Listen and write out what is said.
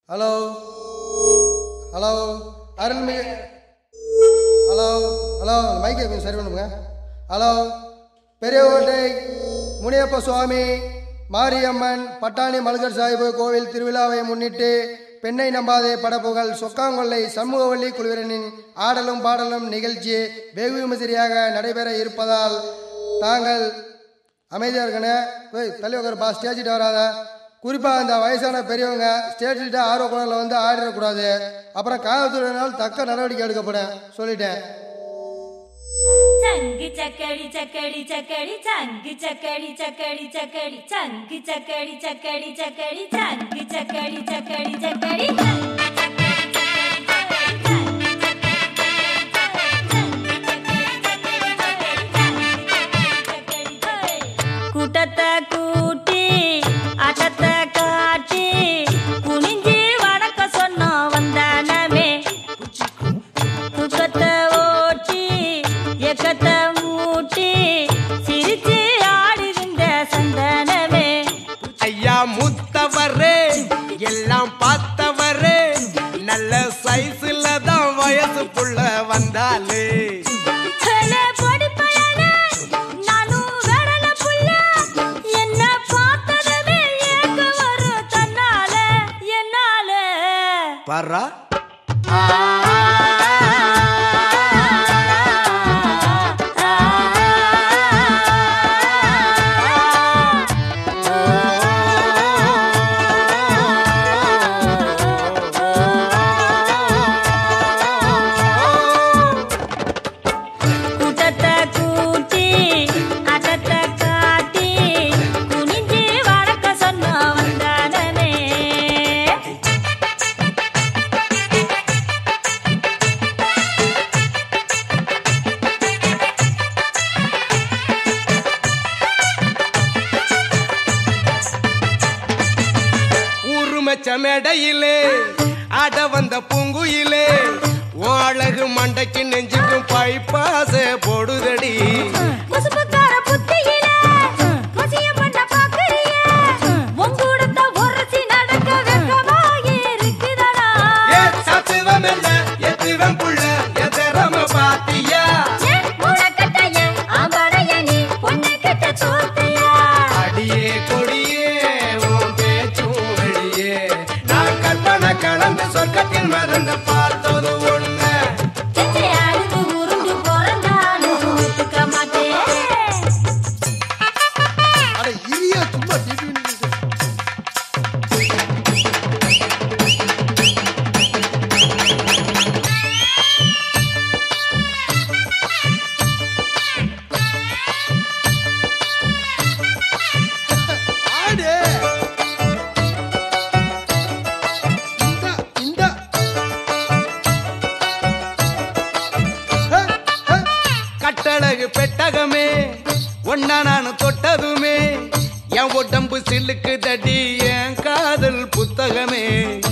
Hello hello அருள்மிகு hello hello மைக்கை கொஞ்சம் சரி பண்ணுங்க ஹலோ பெரியகோட்டை முனியப்ப சுவாமி மாரியம்மன் பட்டாணி மல்கர் சாஹிபு கோவில் திருவிழாவை முன்னிட்டு பெண்ணை நம்பாதே படப்புகள் சொக்காங்கொல்லை சண்முகவல்லி குழுவினரின் ஆடலும் பாடலும் நிகழ்ச்சி வெகு விமரிசையாக நடைபெற இருப்பதால் தாங்கள் அமைதியாக இருக்கணே போய் தள்ளி உட்காருப்பா ஸ்டேஜிட்ட வராத குறிப்பாக இந்த வயசான பெரியவங்க ஸ்டேஜிட்ட ஆர்வ குழந்தைல வந்து ஆடிடக்கூடாது அப்புறம் காவல்துறையினால் தக்க நடவடிக்கை எடுக்கப்படும் சொல்லிட்டேன் சங்கு சக்கடி சக்கடி சக்கடி சங்கு சக்கடி சக்கடி சக்கடி சங்கு சக்கடி சக்கடி சக்கடி சங்கு சக்கடி சக்கடி சக்கடி கூட்டத்தை கூட்டி ஆட்டத்தை காட்டி குனிஞ்சி வணக்க சொன்னோம் வந்தானமே தூக்கத்தை ஓட்டி எக்கத்தை மூட்டி சிரிச்சு ஆடிருந்த சந்தனமே ஐயா மூத்தவரே எல்லாம் பார்த்தவரே நல்ல சைஸ்ல தான் வயசு புள்ள வந்தாலே ஹலே பொடி பயலே, நானும் வெடல புள்ள. என்ன பார்த்ததுமே ஏக்கம் வரும் தன்னால, என்னால. பரா கூட்டத்தை கூட்டி, ஆட்டத்தை காட்டி, குனிஞ்சு வணக்க சொன்னோம் வந்தானமே. ஊருமச்ச மேடையிலே ஆட வந்த பூங்குயிலே உன் அழகு மண்டைக்கு நெஞ்சுக்கும் பைப்பாச போடுதடி குசுப்புக்கார புத்தியிலே, வசியம் பண்ண பாக்குறியே. உன் கூடத்தான் உரசி நடக்க வெட்கமாகி இருக்குதடா. ஏ சத்துவம் இல்ல எத்துவம் புள்ள எதிரம பாத்தியா ஏன் முழக்கட்டைய, ஆம்படைய நீ பொண்ணுகிட்ட தோத்தையா? அடியே கொடியே உன் பேச்சும் வெளியே நான் கற்பனை கலந்து சொர்க்கத்தில் மறந்து பார்த்தது ஒண்ணு எச்சை அழுது உருண்டு பிறந்தாலும் ஒத்துக்க மாட்டேன். அட இரியா சும்மா டிவி நிக்குது. ஆடு இந்த இந்த ஹே, ஹே. கட்டழகு பெட்டகமே ஒன்னா நான் தொட்டதுமே என் உடம்பு சிலுக்கு தடி என் காதல் புத்தகமே